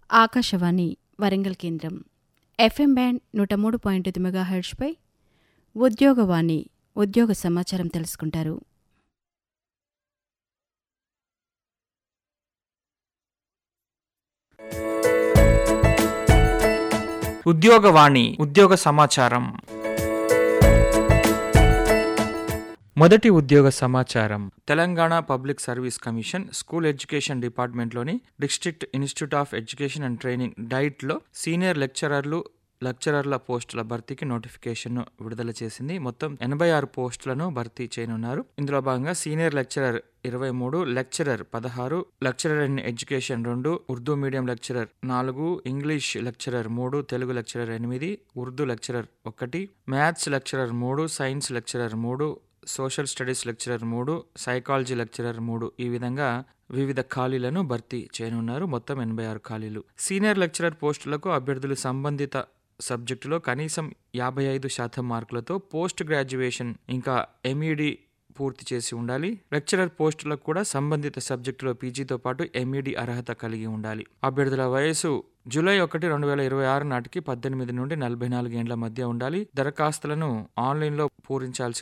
ఆకాశవాణి వరంగల్ కేంద్రం FM band నూట మూడు పాయింట్ ఐదు మెగాహెర్ట్స్పై ఉద్యోగవాణి ఉద్యోగ సమాచారం తెలుసుకుంటారు ఉద్యోగవాణి ఉద్యోగ సమాచారం మొదటి ఉద్యోగ సమాచారం Telangana public service commission school education డిపార్ట్మెంట్లోని district institute of education and training డైట్లో సీనియర్ లెక్చరర్లు లెక్చరర్ల పోస్టుల భర్తీకి నోటిఫికేషన్ విడుదల చేసింది మొత్తం ఎనభై ఆరు పోస్టులను భర్తీ చేయనున్నారు ఇందులో భాగంగా సీనియర్ లెక్చరర్ ఇరవై మూడు లెక్చరర్ పదహారు లెక్చరర్ ఇన్ ఎడ్యుకేషన్ రెండు ఉర్దూ మీడియం లెక్చరర్ నాలుగు ఇంగ్లీష్ లెక్చరర్ మూడు తెలుగు లెక్చరర్ ఎనిమిది ఉర్దూ లెక్చరర్ ఒకటి మ్యాథ్స్ లెక్చరర్ మూడు సైన్స్ లెక్చరర్ మూడు సోషల్ స్టడీస్ లెక్చరర్ మూడు సైకాలజీ లెక్చరర్ మూడు ఈ విధంగా వివిధ ఖాళీలను భర్తీ చేయనున్నారు మొత్తం ఎనభై ఆరు ఖాళీలు సీనియర్ లెక్చరర్ పోస్టులకు అభ్యర్థులు సంబంధిత సబ్జెక్టులో కనీసం యాభై ఐదు శాతం మార్కులతో పోస్ట్ గ్రాడ్యుయేషన్ ఇంకా ఎంఈడి పూర్తి చేసి ఉండాలి లెక్చరర్ పోస్టులకు కూడా సంబంధిత సబ్జెక్టులో పీజీతో పాటు ఎంఈడి అర్హత కలిగి ఉండాలి అభ్యర్థుల వయసు జూలై ఒకటి రెండు వేల ఇరవై ఆరు నాటికి పద్దెనిమిది నుండి నలభై నాలుగు ఏండ్ల మధ్య ఉండాలి దరఖాస్తులను ఆన్లైన్లో పూరించాల్సి